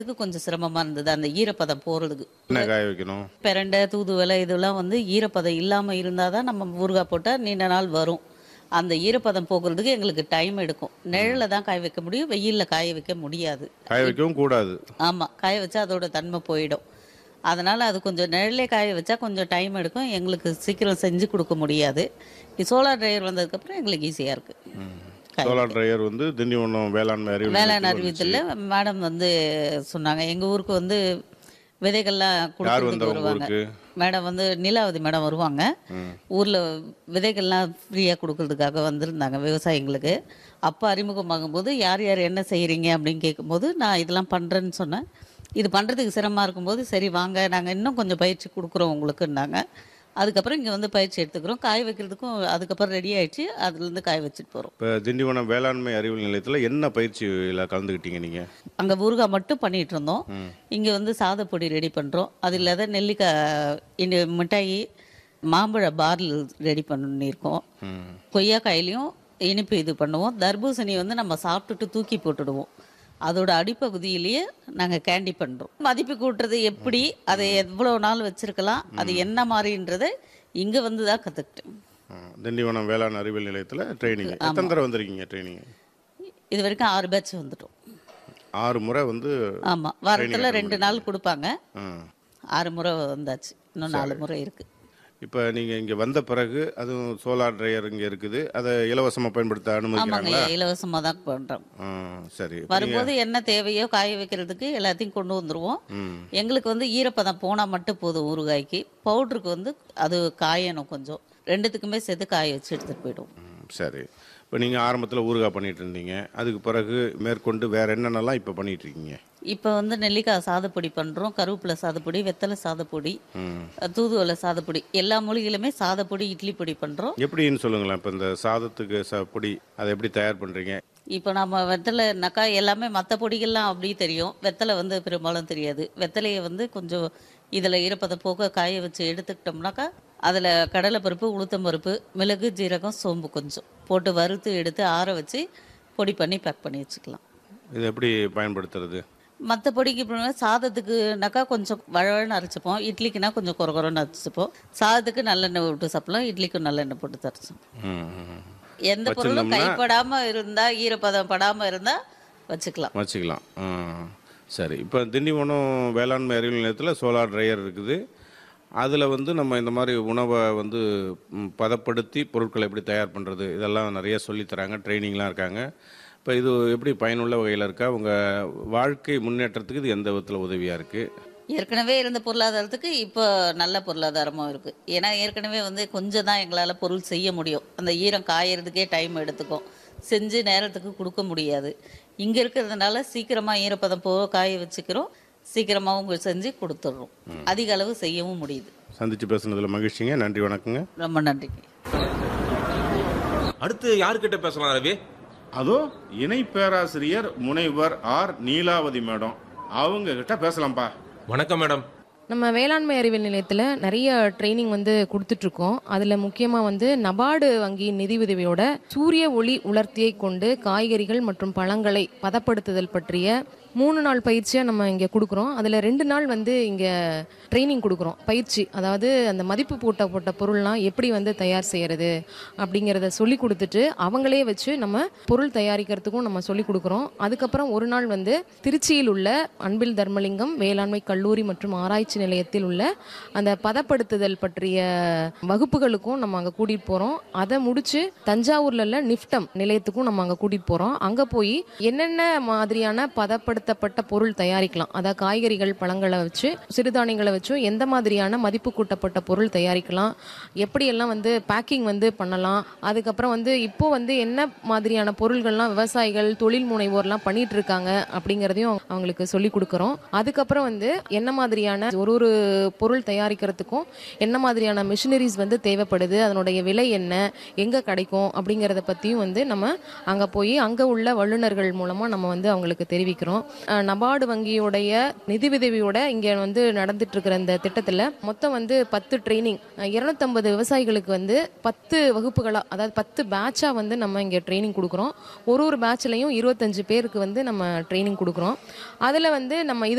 இதுக்கு கொஞ்சம் சிரமமா இருந்தது அந்த ஈரப்பதம் போறதுக்கு என்ன காய வைக்கணும் பிரண்டை தூதுவளை இதெல்லாம் வந்து ஈரப்பதம் இல்லாமல் இருந்தால் தான் நம்ம ஊறுகாய் போட்டால் நீண்ட நாள் வரும் அந்த ஈரப்பதம் போக்குறதுக்கு எங்களுக்கு டைம் எடுக்கும் நிழலில் தான் காய வைக்க முடியும் வெயிலில் காய வைக்க முடியாது காய வைக்கவும் கூடாது ஆமாம் காய வச்சா அதோட தன்மை போயிடும் அதனால் அது கொஞ்சம் நிழலே காய வச்சா கொஞ்சம் டைம் எடுக்கும் எங்களுக்கு சீக்கிரம் செஞ்சு கொடுக்க முடியாது சோலார் ட்ரையர் வந்ததுக்கப்புறம் எங்களுக்கு ஈஸியாக இருக்குது சோலார் ட்ரையர் வந்து திண்டிவனம் வேளாண்மை அறிவு வேளாண் நிலையத்தில் அறிவியத்தில் மேடம் வந்து சொன்னாங்க எங்கள் ஊருக்கு வந்து விதைகள்லாம் யார் கொடுக்கறதுக்கு வந்தா உங்க வருவாங்க ஊருக்கு மேடம் வந்து நீலாவதி மேடம் வருவாங்க ஊரில் விதைகள்லாம் ஃப்ரீயாக கொடுக்கறதுக்காக வந்திருந்தாங்க விவசாயிங்களுக்கு அப்போ அறிமுகமாகும்போது யார் யார் என்ன செய்கிறீங்க அப்படின்னு கேட்கும்போது நான் இதெல்லாம் பண்ணுறேன்னு சொன்னேன் இது பண்ணுறதுக்கு சிரமமாக இருக்கும்போது சரி வாங்க நாங்கள் இன்னும் கொஞ்சம் பயிற்சி கொடுக்குறோம் உங்களுக்குன்னாங்க அதுக்கப்புறம் இங்கே வந்து பயிற்சி எடுத்துக்கிறோம் காய வைக்கிறதுக்கும் அதுக்கப்புறம் ரெடி ஆயிடுச்சு அதுலேருந்து காய வச்சுட்டு போகிறோம் இப்போ திண்டிவனம் வேளாண்மை அறிவியல் நிலையத்தில் என்ன பயிற்சியில் கலந்துக்கிட்டீங்க நீங்கள் அங்கே ஊறுகாய் மட்டும் பண்ணிட்டு இருந்தோம் இங்கே வந்து சாதப்பொடி ரெடி பண்ணுறோம் அது இல்லாத நெல்லிக்காய் இந்த மிட்டாயி மாம்பழ பார்ல் ரெடி பண்ணியிருக்கோம் கொய்யாக்காயிலையும் இனிப்பு இது பண்ணுவோம் தர்பூசணி வந்து நம்ம சாப்பிட்டுட்டு தூக்கி போட்டுடுவோம் அதோட அடிப்பகுதியிலேயே நாங்கள் கேண்டி பண்ணுறோம் மதிப்பு கூட்டுறது எப்படி அதை எவ்வளோ நாள் வச்சுருக்கலாம் அது என்ன மாதிரின்றதை இங்கே வந்து தான் கற்றுக்கிட்டேன் திண்டிவனம் வேளாண் அறிவியல் நிலையத்தில் ட்ரைனிங் எத்தனை தடவை வந்திருக்கீங்க ட்ரைனிங் இது வரைக்கும் ஆறு பேட்ச் வந்துட்டோம் ஆறு முறை வந்து ஆமாம் வாரத்தில் ரெண்டு நாள் கொடுப்பாங்க ஆ. ஆறு முறை வந்தாச்சு இன்னும் நாலு முறை இருக்குது இப்போ நீங்கள் இங்கே வந்த பிறகு அதுவும் சோலார் ட்ரையர் இங்கே இருக்குது அதை இலவசமாக பயன்படுத்த ஆமாங்க அனுமதிக்கிறாங்களா இலவசமாக தான் பண்ணுறோம் ஆ, சரி வரும்போது என்ன தேவையோ காய வைக்கிறதுக்கு எல்லாத்தையும் கொண்டு வந்துருவோம் ம் எங்களுக்கு வந்து ஈரப்பதம் போனால் மட்டும் போதும் ஊறுகாய்க்கு பவுட்ருக்கு வந்து அது காயணும் கொஞ்சம் ரெண்டுத்துக்குமே சேர்த்து காய வச்சு எடுத்துகிட்டு போயிடுவோம் ம், சரி இப்போ நீங்கள் ஆரம்பத்தில் ஊறுகாய் பண்ணிட்டு இருந்தீங்க அதுக்கு பிறகு மேற்கொண்டு வேற என்னென்னலாம் இப்போ பண்ணிட்டு இருக்கீங்க இப்போ வந்து நெல்லிக்காய் சாதப்பொடி பண்ணுறோம் கருவேப்பிலை சாதப்பொடி வெத்தலை சாதப்பொடி ம் தூதுவளை சாதப்பொடி எல்லா மூலிகையிலுமே சாதப்பொடி இட்லி பொடி பண்ணுறோம் எப்படின்னு சொல்லுங்களேன் இப்போ இந்த சாதத்துக்கு ச பொடி அதை எப்படி தயார் பண்ணுறீங்க இப்போ நம்ம வெத்தலைனாக்கா எல்லாமே மற்ற பொடிகள்லாம் அப்படி தெரியும் வெத்தலை வந்து பெரும்பாலும் தெரியாது வெத்தலையை வந்து கொஞ்சம் இதில் ஈரப்பதம் போக காய வச்சு எடுத்துக்கிட்டோம்னாக்கா அதில் கடலைப்பருப்பு உளுத்தம்பருப்பு மிளகு ஜீரகம் சோம்பு கொஞ்சம் போட்டு வறுத்து எடுத்து ஆற வச்சு பொடி பண்ணி பேக் பண்ணி வச்சுக்கலாம் இது எப்படி பயன்படுத்துறது மற்ற பொடிக்கு இப்போ சாதத்துக்குனாக்கா கொஞ்சம் வழவழன்னு அரைச்சிப்போம் இட்லிக்குனா கொஞ்சம் குறை குறைன்னு அரைச்சிப்போம் சாதத்துக்கு நல்லெண்ணெய் விட்டு சாப்பிடலாம் இட்லிக்கும் நல்லெண்ணெய் போட்டு தரைச்சோம் ம் ம். எந்த பொருளும் கைப்படாமல் இருந்தால் ஈரப்பதம் படாமல் இருந்தால் வச்சுக்கலாம் வச்சுக்கலாம் ஆ சரி இப்போ திண்டிவனம் வேளாண்மை அறிவியல் நிலையத்தில் சோலார் ட்ரையர் இருக்குது அதில் வந்து நம்ம இந்த மாதிரி உணவை வந்து ம், பதப்படுத்தி பொருட்களை எப்படி தயார் பண்ணுறது இதெல்லாம் நிறைய சொல்லித் தராங்க ட்ரைனிங்லாம் இருக்காங்க இப்போ இது எப்படி பயனுள்ள வகையில் இருக்கா உங்கள் வாழ்க்கை முன்னேற்றத்துக்கு இது எந்த விதத்தில் உதவியாக இருக்குது ஏற்கனவே இருந்த பொருளாதாரத்துக்கு இப்போ நல்ல பொருளாதாரமும் இருக்குது ஏன்னா ஏற்கனவே வந்து கொஞ்சம் தான் எங்களால் பொருள் செய்ய முடியும் அந்த ஈரம் காயறதுக்கே டைம் எடுத்துக்கும் செஞ்சு நேரத்துக்கு கொடுக்க முடியாது இங்கே இருக்கிறதுனால சீக்கிரமாக ஈரப்பதம் போக காய வச்சுக்கிறோம் சீக்கிரமாகவும் உங்களுக்கு செஞ்சு கொடுத்துட்றோம் அதிக அளவு செய்யவும் முடியுது சந்தித்து பேசுனதில் மகிழ்ச்சிங்க நன்றி வணக்கங்க ரொம்ப நன்றிங்க அடுத்து யாருக்கிட்ட பேசலாம் ரவி அதோ இணை பேராசிரியர் முனைவர் ஆர் நீலாவதி மேடம் அவங்க கிட்ட பேசலாம்ப்பா வணக்கம் மேடம் நம்ம வேளாண்மை அறிவியல் நிலையத்தில் நிறைய ட்ரைனிங் வந்து கொடுத்துட்ருக்கோம் அதில் முக்கியமாக வந்து நபார்டு வங்கியின் நிதி உதவியோட சூரிய ஒளி உலர்த்தியை கொண்டு காய்கறிகள் மற்றும் பழங்களை பதப்படுத்துதல் பற்றிய மூணு நாள் பயிற்சியாக நம்ம இங்கே கொடுக்குறோம் அதில் ரெண்டு நாள் வந்து இங்கே ட்ரைனிங் கொடுக்குறோம் பயிற்சி அதாவது அந்த மதிப்பு போட்ட போட்ட பொருள்லாம் எப்படி வந்து தயார் செய்யறது அப்படிங்கிறத சொல்லி கொடுத்துட்டு அவங்களே வச்சு நம்ம பொருள் தயாரிக்கிறதுக்கும் நம்ம சொல்லி கொடுக்குறோம் அதுக்கப்புறம் ஒரு நாள் வந்து திருச்சியில் உள்ள அன்பில் தர்மலிங்கம் வேளாண்மை கல்லூரி மற்றும் ஆராய்ச்சி நிலையத்தில் உள்ள அந்த பதப்படுத்துதல் பற்றிய வகுப்புகளுக்கும் நம்ம அங்கே கூட்டிகிட்டு போகிறோம் அதை முடிச்சு தஞ்சாவூர்ல உள்ள நிஃப்டம் நிலையத்துக்கும் நம்ம அங்கே கூட்டிகிட்டு போகிறோம் அங்கே போய் என்னென்ன மாதிரியான பதப்படுத்தப்பட்ட பொருள் தயாரிக்கலாம் அதாவது காய்கறிகள் பழங்களை வச்சு சிறுதானியங்களை வச்சும் எந்த மாதிரியான மதிப்பு கூட்டப்பட்ட பொருள் தயாரிக்கலாம் எப்படியெல்லாம் வந்து பேக்கிங் வந்து பண்ணலாம் அதுக்கப்புறம் வந்து இப்போ வந்து என்ன மாதிரியான பொருள்கள்லாம் விவசாயிகள் தொழில் முனைவோர்லாம் பண்ணிட்டு இருக்காங்க அப்படிங்கிறதையும் அவங்களுக்கு சொல்லி கொடுக்குறோம் அதுக்கப்புறம் வந்து என்ன மாதிரியான ஒரு ஒரு பொருள் தயாரிக்கிறதுக்கும் என்ன மாதிரியான மிஷினரிஸ் வந்து தேவைப்படுது அதனுடைய விலை என்ன எங்கே கிடைக்கும் அப்படிங்கிறத பற்றியும் வந்து நம்ம அங்கே போய் அங்கே உள்ள வல்லுநர்கள் மூலமாக நம்ம வந்து அவங்களுக்கு தெரிவிக்கிறோம் அஹ், நபார்டு வங்கியோடைய நிதி உதவியோட இங்கே வந்து நடந்துட்டு இருக்கிற இந்த திட்டத்தில் மொத்தம் வந்து பத்து ட்ரைனிங் இரநூத்தம்பது விவசாயிகளுக்கு வந்து பத்து வகுப்புகளாக அதாவது பத்து பேட்சாக வந்து நம்ம இங்கே ட்ரைனிங் கொடுக்குறோம் ஒரு ஒரு பேட்ச்லையும் இருபத்தஞ்சு பேருக்கு வந்து நம்ம ட்ரைனிங் கொடுக்குறோம் அதில் வந்து நம்ம இது